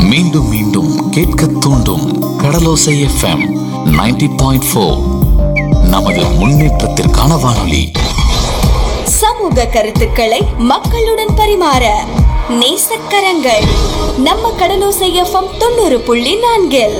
மீண்டும் மீண்டும் கேட்க தூண்டும் கடலோசை எஃப்எம் 90.4 பாயிண்ட் ஃபோர் நமது முன்னேற்றத்திற்கான வானொலி சமூக கருத்துக்களை மக்களுடன் பரிமாற நேசக்கரங்கள் நம்ம கடலோசை எஃப்எம் தொண்ணூறு புள்ளி நான்கில்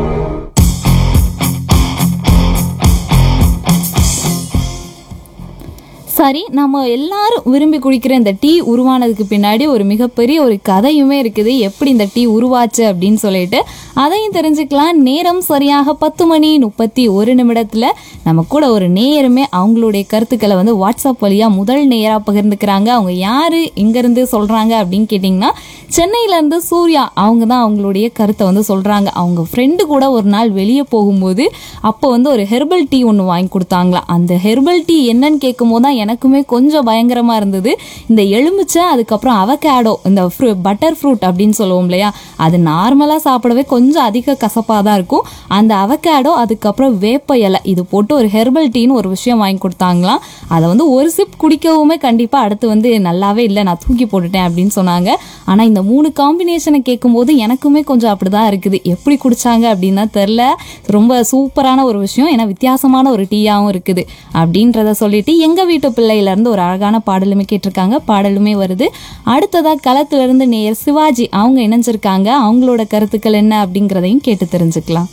சரி நம்ம எல்லாரும் விரும்பி குடிக்கிற இந்த டீ உருவானதுக்கு பின்னாடி ஒரு மிகப்பெரிய ஒரு கதையுமே இருக்குது எப்படி இந்த டீ உருவாச்சு அப்படின்னு சொல்லிட்டு அதையும் தெரிஞ்சுக்கலாம் நேரம் சரியாக பத்து மணி முப்பத்தி ஒரு நிமிடத்தில் நம்ம கூட ஒரு நேயருமே அவங்களுடைய கருத்துக்களை வந்து வாட்ஸ்அப் வழியாக முதல் நேயராக பகிர்ந்துக்கிறாங்க அவங்க யார் எங்கேருந்து சொல்கிறாங்க அப்படின்னு கேட்டிங்கன்னா சென்னையிலேருந்து சூர்யா அவங்க தான் அவங்களுடைய கருத்தை வந்து சொல்கிறாங்க அவங்க ஃப்ரெண்டு கூட ஒரு நாள் வெளியே போகும்போது அப்போ வந்து ஒரு ஹெர்பல் டீ ஒன்று வாங்கி கொடுத்தாங்களாம் அந்த ஹெர்பல் டீ என்னன்னு கேட்கும்போது தான் எனக்குமே கொஞ்சம் பயங்கரமாக இருந்தது இந்த எலுமிச்சை அதுக்கப்புறம் அவகேடோ இந்த ஃப்ரூ பட்டர் ஃப்ரூட் அப்படின்னு சொல்லுவோம் இல்லையா அது நார்மலாக சாப்பிடவே கொஞ்சம் அதிக கசப்பாக தான் இருக்கும் அந்த அவகேடோ அதுக்கப்புறம் வேப்ப இலை இது போட்டு ஒரு ஹெர்பல் டீன்னு ஒரு விஷயம் வாங்கி கொடுத்தாங்களாம் அதை வந்து ஒரு சிப் குடிக்கவுமே கண்டிப்பாக அடுத்து வந்து நல்லாவே இல்லை நான் தூக்கி போட்டுட்டேன் அப்படின்னு சொன்னாங்க ஆனால் இந்த மூணு காம்பினேஷனை கேட்கும்போது எனக்குமே கொஞ்சம் அப்படி தான் இருக்குது எப்படி குடிச்சாங்க அப்படின்னா தெரில ரொம்ப சூப்பரான ஒரு விஷயம் ஏன்னா வித்தியாசமான ஒரு டீயாகவும் இருக்குது அப்படின்றத சொல்லிட்டு எங்கள் வீட்டு பிள்ளையிலேருந்து ஒரு அழகான பாடலுமே கேட்டிருக்காங்க பாடலுமே வருது அடுத்ததாக களத்திலிருந்து நேயர் சிவாஜி அவங்க இணைஞ்சிருக்காங்க அவங்களோட கருத்துக்கள் என்ன அப்படிங்கிறதையும் கேட்டு தெரிஞ்சுக்கலாம்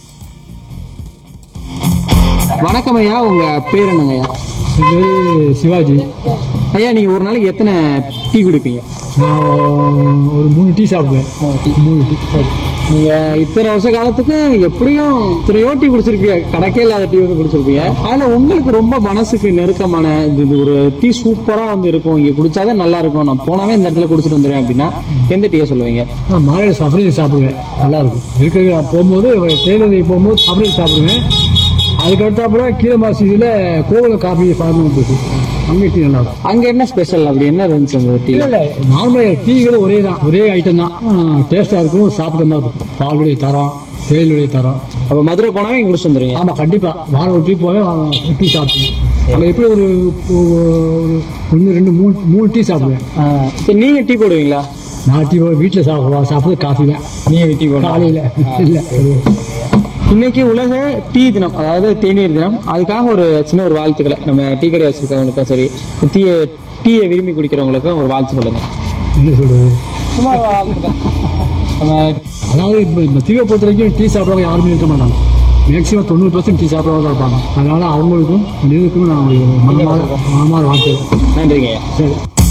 வணக்கம் ஐயா உங்க பேர் என்னங்க ஐயா என் பேர் சிவாஜி ஐயா நீங்க ஒரு நாளைக்கு எத்தனை டீ குடிப்பீங்க நான் ஒரு மூணு டீ சாப்பிடுவேன் மூணு டீ நீங்க இத்தனை வருஷ காலத்துக்கு எப்படியும் இத்தனையோ டீ குடிச்சிருப்பீங்க கணக்கே இல்லாத டீ வந்து குடிச்சிருப்பீங்க அதுல உங்களுக்கு ரொம்ப மனசுக்கு நெருக்கமான இது இது ஒரு டீ சூப்பரா வந்து இருக்கும் இங்க குடிச்சாதான் நல்லா இருக்கும் நான் போனாவே இந்த இடத்துல குடிச்சிட்டு வந்துடுவேன் அப்படின்னா எந்த டீயை சொல்லுவீங்க நான் மாலையில் சஃபரிங் சாப்பிடுவேன் நல்லா இருக்கும் இருக்கிறது நான் போகும்போது தேயிலை போகும்போது சஃபரிங் சாப்பிடுவேன் அதுக்கடுத்தாப்புல கீழே மாசியில் கோவில காஃபி ஃபார்மிங் போச்சு அங்கே டீ நல்லா இருக்கும் அங்க என்ன ஸ்பெஷல் அப்படி என்ன இருந்துச்சு அந்த டீ இல்லை இல்லை நார்மலாக டீகளும் ஒரே தான் ஒரே ஐட்டம் தான் டேஸ்ட்டாக இருக்கும் சாப்பிட்ட மாதிரி இருக்கும் பாலுடைய தரம் தேயிலுடைய தரம் அப்ப மதுரை போனாவே இங்க குடிச்சு வந்துருவீங்க ஆமாம் கண்டிப்பாக வாரம் ஒரு டீ போவேன் டீ சாப்பிடுவேன் அங்கே எப்படி ஒரு ஒரு ஒன்று ரெண்டு மூணு மூணு டீ சாப்பிடுவேன் ஆஹ் சரி, நீங்க டீ போடுவீங்களா நான் டீ வீட்டில் சாப்பிடுவோம் சாப்பிடுறது காஃபி தான் நீங்க டீ போடுவீங்க காலையில் இல்லை இன்னைக்கு உலக டீ தினம் அதாவது தேநீர் தினம் அதுக்காக ஒரு சின்ன ஒரு வாழ்த்துக்களை நம்ம டீ கடை வச்சிருக்கவங்களுக்கும் சரி டீ டீயை விரும்பி குடிக்கிறவங்களுக்கும் ஒரு வாழ்த்து சொல்லுங்க என்ன சொல்றது சும்மா வாழ்த்துக்கள். நம்ம அதாவது இப்போ இந்த தீவை பொறுத்த வரைக்கும் டீ சாப்பிட்றவங்க யாருமே இருக்க மாட்டாங்க மேக்ஸிமம் தொண்ணூறு பர்சன்ட் டீ சாப்பிட்றவங்க தான் இருப்பாங்க அதனால அவங்களுக்கும் இதுக்கும் நான் ஒரு மனமார மனமார வாழ்த்து நன்றிங்க ஐயா சரி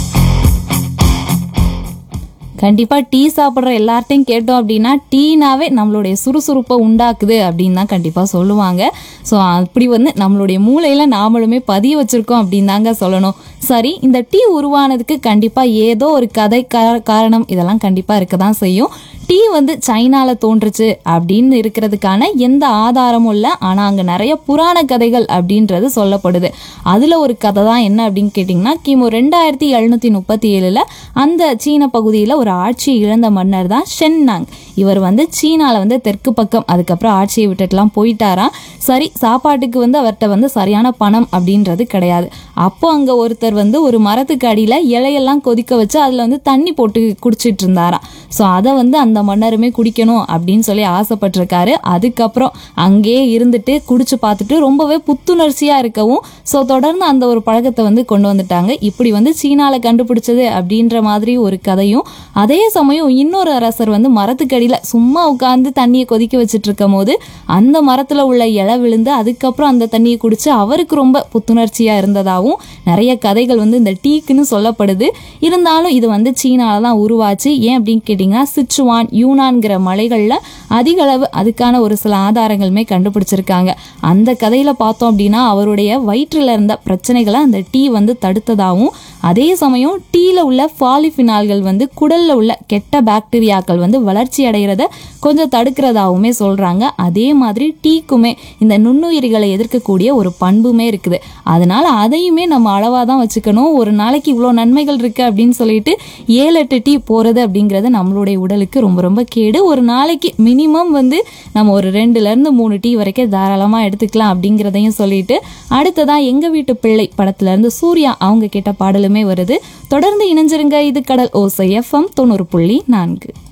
கண்டிப்பாக டீ சாப்பிட்ற எல்லார்ட்டையும் கேட்டோம் அப்படின்னா டீனாவே நம்மளுடைய சுறுசுறுப்பை உண்டாக்குது அப்படின்னு தான் கண்டிப்பாக சொல்லுவாங்க ஸோ அப்படி வந்து நம்மளுடைய மூளையில் நாமளுமே பதிய வச்சுருக்கோம் அப்படின்னு தாங்க சொல்லணும் சரி இந்த டீ உருவானதுக்கு கண்டிப்பாக ஏதோ ஒரு கதை கா- காரணம் இதெல்லாம் கண்டிப்பாக இருக்க தான் செய்யும் டீ வந்து சைனால தோன்றுச்சு அப்படின்னு இருக்கிறதுக்கான எந்த ஆதாரமும் இல்லை ஆனால் அங்கே நிறைய புராண கதைகள் அப்படின்றது சொல்லப்படுது அதில் ஒரு கதை தான் என்ன அப்படின்னு கேட்டிங்கன்னா கிமு ரெண்டாயிரத்தி எழுநூற்றி முப்பத்தி ஏழில் அந்த சீன பகுதியில் ஒரு ஆட்சியை இழந்த மன்னர் தான் ஷென்னாங் இவர் வந்து சீனால வந்து தெற்கு பக்கம் அதுக்கப்புறம் ஆட்சியை விட்டுட்டுலாம் போயிட்டாராம் சரி சாப்பாட்டுக்கு வந்து அவர்கிட்ட வந்து சரியான பணம் அப்படின்றது கிடையாது அப்போ அங்கே ஒருத்தர் வந்து ஒரு மரத்துக்கு அடியில் இலையெல்லாம் கொதிக்க வச்சு அதில் வந்து தண்ணி போட்டு குடிச்சிட்டு இருந்தாராம் ஸோ அதை வந்து அந்த மன்னருமே குடிக்கணும் அப்படின்னு சொல்லி ஆசைப்பட்டிருக்காரு அதுக்கப்புறம் அங்கேயே இருந்துட்டு குடிச்சு பார்த்துட்டு ரொம்பவே புத்துணர்ச்சியாக இருக்கவும் ஸோ தொடர்ந்து அந்த ஒரு பழக்கத்தை வந்து கொண்டு வந்துட்டாங்க இப்படி வந்து சீனால கண்டுபிடிச்சது அப்படின்ற மாதிரி ஒரு கதையும் அதே சமயம் இன்னொரு அரசர் வந்து மரத்துக்கடியில் சும்மா உட்காந்து தண்ணியை கொதிக்க வச்சுட்டு இருக்கும் போது அந்த மரத்தில் உள்ள இலை விழுந்து அதுக்கப்புறம் அந்த தண்ணியை குடிச்சு அவருக்கு ரொம்ப புத்துணர்ச்சியாக இருந்ததாகவும் நிறைய கதைகள் வந்து இந்த டீக்குன்னு சொல்லப்படுது இருந்தாலும் இது வந்து சீனால தான் உருவாச்சு ஏன் அப்படின்னு கேட்டிங்கன்னா சிச்சுவான் யூனான்கிற மலைகளில் அதிக அளவு அதுக்கான ஒரு சில ஆதாரங்களுமே கண்டுபிடிச்சிருக்காங்க அந்த கதையில் பார்த்தோம் அப்படின்னா அவருடைய வயிற்றில் இருந்த பிரச்சனைகளை அந்த டீ வந்து தடுத்ததாகவும் அதே சமயம் டீல உள்ள பாலிஃபினால்கள் வந்து குடல்ல உள்ள கெட்ட பாக்டீரியாக்கள் வந்து வளர்ச்சி அடைகிறத கொஞ்சம் தடுக்கிறதாவுமே சொல்றாங்க அதே மாதிரி டீக்குமே இந்த நுண்ணுயிரிகளை எதிர்க்கக்கூடிய ஒரு பண்புமே இருக்குது அதனால அதையுமே நம்ம அளவாக தான் வச்சுக்கணும் ஒரு நாளைக்கு இவ்வளோ நன்மைகள் இருக்கு அப்படின்னு சொல்லிட்டு ஏழு எட்டு டீ போறது அப்படிங்கிறது நம்மளுடைய உடலுக்கு ரொம்ப ரொம்ப கேடு ஒரு நாளைக்கு மினிமம் வந்து நம்ம ஒரு ரெண்டுல இருந்து மூணு டீ வரைக்கும் தாராளமா எடுத்துக்கலாம் அப்படிங்கிறதையும் சொல்லிட்டு அடுத்ததா எங்க வீட்டு பிள்ளை படத்துல இருந்து சூர்யா அவங்க கேட்ட பாடலுமே வருது தொடர்ந்து இணைஞ்சிருங்க இது கடல் ஓசை எஃப்எம் தொண்ணூறு புள்ளி நான்கு